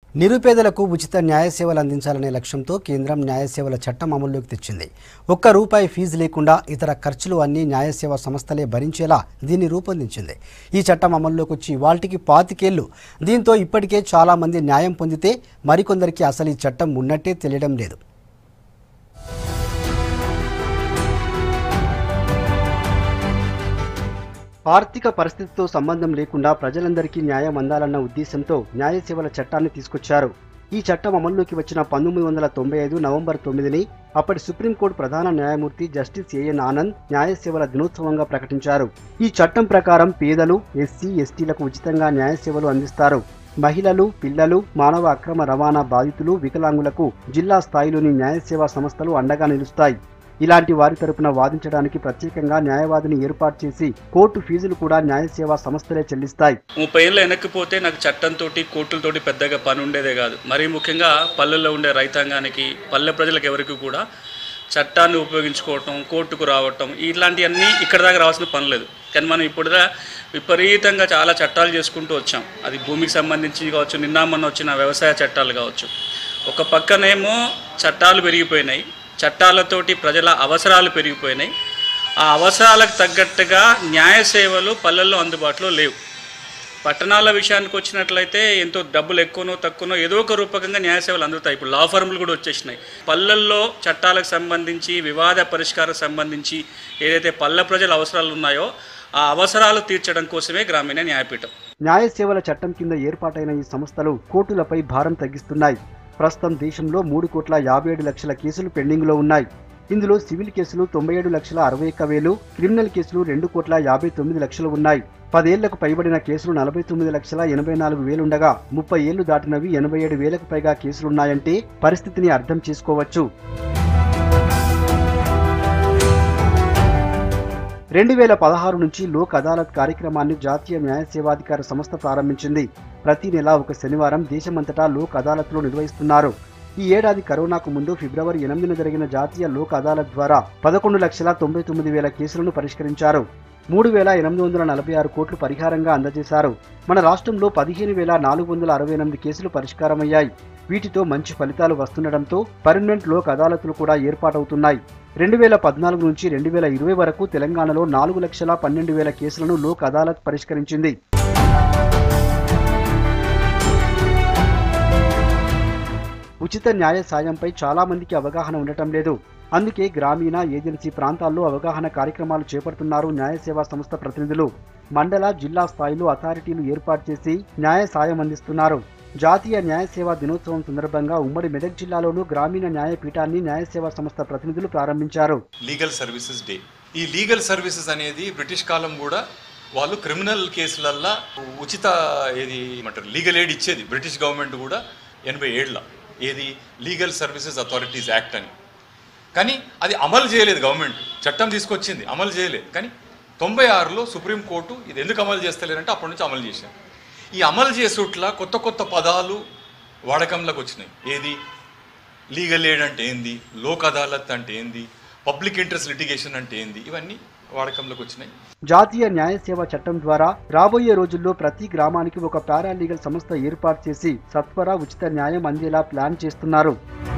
నిరుపేదలకు ఉచిత న్యాయ సేవలు అందించాలనే లక్ష్యంతో కేంద్రం న్యాయ సేవల చట్టం అమల్లోకి తెచ్చింది ఒక్క రూపాయి ఫీజు లేకుండా ఇతర ఖర్చులు అన్ని న్యాయ సేవా సంస్థలే భరించేలా దీన్ని రూపొందించింది ఈ చట్టం అమల్లోకి వచ్చి వాటికి పాతికేళ్లు దీంతో ఇప్పటికే చాలా మంది న్యాయం పొందితే మరికొందరికి అసలు ఈ చట్టం ఉన్నట్టే తెలియడం లేదు ఆర్థిక పరిస్థితితో సంబంధం లేకుండా ప్రజలందరికీ న్యాయం అందాలన్న ఉద్దేశంతో న్యాయ సేవల చట్టాన్ని తీసుకొచ్చారు ఈ చట్టం అమల్లోకి వచ్చిన పంతొమ్మిది వందల తొంభై ఐదు నవంబర్ తొమ్మిదిని అప్పటి సుప్రీంకోర్టు ప్రధాన న్యాయమూర్తి జస్టిస్ ఏఎన్ ఆనంద్ న్యాయ సేవల దినోత్సవంగా ప్రకటించారు ఈ చట్టం ప్రకారం పేదలు ఎస్సీ ఎస్టీలకు ఉచితంగా న్యాయ సేవలు అందిస్తారు మహిళలు పిల్లలు మానవ అక్రమ రవాణా బాధితులు వికలాంగులకు జిల్లా స్థాయిలోని న్యాయ సేవా సంస్థలు అండగా నిలుస్తాయి ఇలాంటి వారి తరపున వాదించడానికి ప్రత్యేకంగా న్యాయవాదిని ఏర్పాటు చేసి కోర్టు ఫీజులు కూడా న్యాయ సేవా సంస్థలే చెల్లిస్తాయి ముప్పై ఏళ్ళు వెనక్కిపోతే నాకు చట్టంతో కోర్టులతోటి పెద్దగా పని ఉండేదే కాదు మరీ ముఖ్యంగా పల్లెల్లో ఉండే రైతాంగానికి పల్లె ప్రజలకు ఎవరికి కూడా చట్టాన్ని ఉపయోగించుకోవటం కోర్టుకు రావటం ఇట్లాంటివన్నీ ఇక్కడ దాకా రావాల్సిన పని లేదు కానీ మనం ఇప్పుడు విపరీతంగా చాలా చట్టాలు చేసుకుంటూ వచ్చాం అది భూమికి సంబంధించి కావచ్చు నిన్న మొన్న వచ్చిన వ్యవసాయ చట్టాలు కావచ్చు ఒక పక్కనేమో చట్టాలు పెరిగిపోయినాయి చట్టాలతోటి ప్రజల అవసరాలు పెరిగిపోయినాయి ఆ అవసరాలకు తగ్గట్టుగా న్యాయ సేవలు పల్లెల్లో అందుబాటులో లేవు పట్టణాల విషయానికి వచ్చినట్లయితే ఎంతో డబ్బులు ఎక్కువనో తక్కువనో ఏదో ఒక రూపకంగా న్యాయ సేవలు అందుతాయి ఇప్పుడు లా ఫర్ములు కూడా వచ్చేసినాయి పల్లెల్లో చట్టాలకు సంబంధించి వివాద పరిష్కారం సంబంధించి ఏదైతే పల్లె ప్రజల అవసరాలు ఉన్నాయో ఆ అవసరాలు తీర్చడం కోసమే గ్రామీణ న్యాయపీఠం న్యాయ సేవల చట్టం కింద ఏర్పాటైన ఈ సంస్థలు కోర్టులపై భారం తగ్గిస్తున్నాయి ప్రస్తుతం దేశంలో మూడు కోట్ల యాభై ఏడు లక్షల కేసులు పెండింగ్లో ఉన్నాయి ఇందులో సివిల్ కేసులు తొంభై ఏడు లక్షల అరవై ఒక్క వేలు క్రిమినల్ కేసులు రెండు కోట్ల యాభై తొమ్మిది లక్షలు ఉన్నాయి పదేళ్లకు పైబడిన కేసులు నలభై తొమ్మిది లక్షల ఎనభై నాలుగు వేలుండగా ముప్పై ఏళ్లు దాటినవి ఎనభై ఏడు వేలకు పైగా కేసులున్నాయంటే పరిస్థితిని అర్థం చేసుకోవచ్చు రెండు వేల పదహారు నుంచి లోక్ అదాలత్ కార్యక్రమాన్ని జాతీయ న్యాయ సేవాధికార సంస్థ ప్రారంభించింది ప్రతి నెల ఒక శనివారం దేశమంతటా లోక్ అదాలత్లు నిర్వహిస్తున్నారు ఈ ఏడాది కరోనాకు ముందు ఫిబ్రవరి ఎనిమిదిన జరిగిన జాతీయ లోక్ అదాలత్ ద్వారా పదకొండు లక్షల తొంభై తొమ్మిది వేల కేసులను పరిష్కరించారు మూడు వేల ఎనిమిది వందల నలభై ఆరు కోట్లు పరిహారంగా అందజేశారు మన రాష్ట్రంలో పదిహేను వేల నాలుగు వందల అరవై ఎనిమిది కేసులు పరిష్కారమయ్యాయి వీటితో మంచి ఫలితాలు వస్తుండటంతో పర్మనెంట్ లోక్ అదాలతులు కూడా ఏర్పాటవుతున్నాయి రెండు వేల పద్నాలుగు నుంచి రెండు వేల ఇరవై వరకు తెలంగాణలో నాలుగు లక్షల పన్నెండు వేల కేసులను లోక్ అదాలత్ పరిష్కరించింది ఉచిత న్యాయ సాయంపై చాలా మందికి అవగాహన ఉండటం లేదు అందుకే గ్రామీణ ఏజెన్సీ ప్రాంతాల్లో అవగాహన కార్యక్రమాలు చేపడుతున్నారు న్యాయ సేవా సంస్థ ప్రతినిధులు మండల జిల్లా స్థాయిలో అథారిటీలు ఏర్పాటు చేసి న్యాయ సాయం అందిస్తున్నారు జాతీయ న్యాయ సేవా దినోత్సవం సందర్భంగా ఉమ్మడి మెదక్ జిల్లాలోనూ గ్రామీణ న్యాయపీఠాన్ని న్యాయ సేవా సంస్థ ప్రతినిధులు ప్రారంభించారు లీగల్ సర్వీసెస్ డే ఈ లీగల్ సర్వీసెస్ అనేది బ్రిటిష్ కాలం కూడా వాళ్ళు క్రిమినల్ కేసులల్లో ఉచిత ఏది ఏమంటారు లీగల్ ఎయిడ్ ఇచ్చేది బ్రిటిష్ గవర్నమెంట్ కూడా ఎనభై ఏళ్ళ ఏది లీగల్ సర్వీసెస్ అథారిటీస్ యాక్ట్ అని కానీ అది అమలు చేయలేదు గవర్నమెంట్ చట్టం తీసుకొచ్చింది అమలు చేయలేదు కానీ తొంభై ఆరులో సుప్రీంకోర్టు ఇది ఎందుకు అమలు చేస్తలేరంటే అప్పటి నుంచి అమలు చేశారు ఈ అమలు చేసుట్ల కొత్త కొత్త పదాలు వాడకంలోకి వచ్చినాయి ఏది లీగల్ ఎయిడ్ అంటే ఏంది లోక్ అదాలత్ అంటే ఏంది పబ్లిక్ ఇంట్రెస్ట్ లిటిగేషన్ అంటే ఏంది ఇవన్నీ వాడకంలోకి వచ్చినాయి జాతీయ న్యాయ సేవా చట్టం ద్వారా రాబోయే రోజుల్లో ప్రతి గ్రామానికి ఒక పారాలీగల్ సంస్థ ఏర్పాటు చేసి సత్వర ఉచిత న్యాయం అందేలా ప్లాన్ చేస్తున్నారు